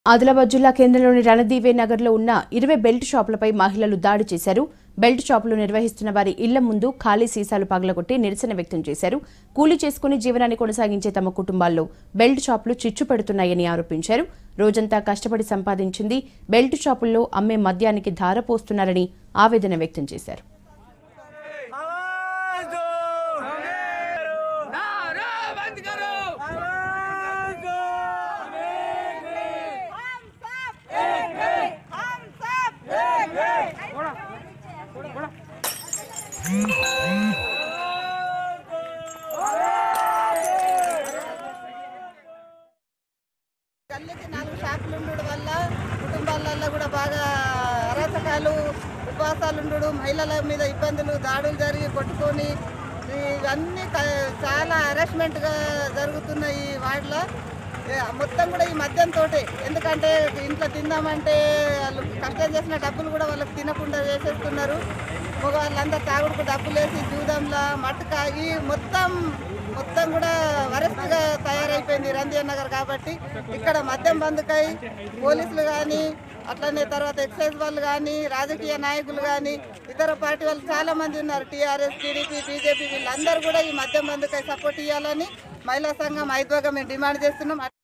ఆదిలాబాద్ జిల్లా కేంద్రంలోని రణదీవే నగర్లో ఉన్న ఇరవై బెల్ట్ షాపులపై మహిళలు దాడి చేశారు బెల్ట్ షాపులు నిర్వహిస్తున్న వారి ఇళ్ల ముందు ఖాళీ సీసాలు పగలగొట్టి నిరసన వ్యక్తం చేశారు కూలీ చేసుకుని జీవనాన్ని కొనసాగించే తమ కుటుంబాల్లో బెల్ట్ షాపులు చిచ్చు పెడుతున్నాయని ఆరోపించారు రోజంతా కష్టపడి సంపాదించింది బెల్ట్ షాపుల్లో అమ్మే మద్యానికి ధార పోస్తున్నారని ఆవేదన వ్యక్తం చేశారు आवाज दो नारा बंद करो आवाज दो हम सब एक है हम सब एक है గల్లీకి నాలుగు షాపులు ఉండడం వల్ల కుటుంబాలలో కూడా బాగా అరాచకాలు ఉపవాసాలు ఉండడం మహిళల మీద ఇబ్బందులు దాడులు జరిగి కొట్టుకొని ఇవన్నీ క- చాలా హరాస్మెంట్గా జరుగుతున్న ఈ వార్డులో ఏ, మొత్తం కూడా ఈ మద్యంతో ఎందుకంటే ఇంట్లో తిందామంటే వాళ్ళు కష్టం చేసిన డబ్బులు కూడా వాళ్ళకి తినకుండా చేసేస్తున్నారు మగవాళ్ళందరూ తాగుడుకు డబ్బులు వేసి జూదంలా మట్టుక ఈ మొత్తం మొత్తం కూడా వరస్ట్గా తయారైపోయింది రంజియన్ నగర్ కాబట్టి ఇక్కడ మద్యం బందుకై పోలీసులు కానీ అట్లనే తర్వాత ఎక్సైజ్ వాళ్ళు కానీ రాజకీయ నాయకులు కానీ ఇతర పార్టీ వాళ్ళు చాలా మంది ఉన్నారు టీఆర్ఎస్ టీడీపీ బీజేపీ వీళ్ళందరూ కూడా ఈ మద్యం బందుకై సపోర్ట్ ఇవ్వాలని మహిళా సంఘం ఐద్వగా మేము డిమాండ్ చేస్తున్నాం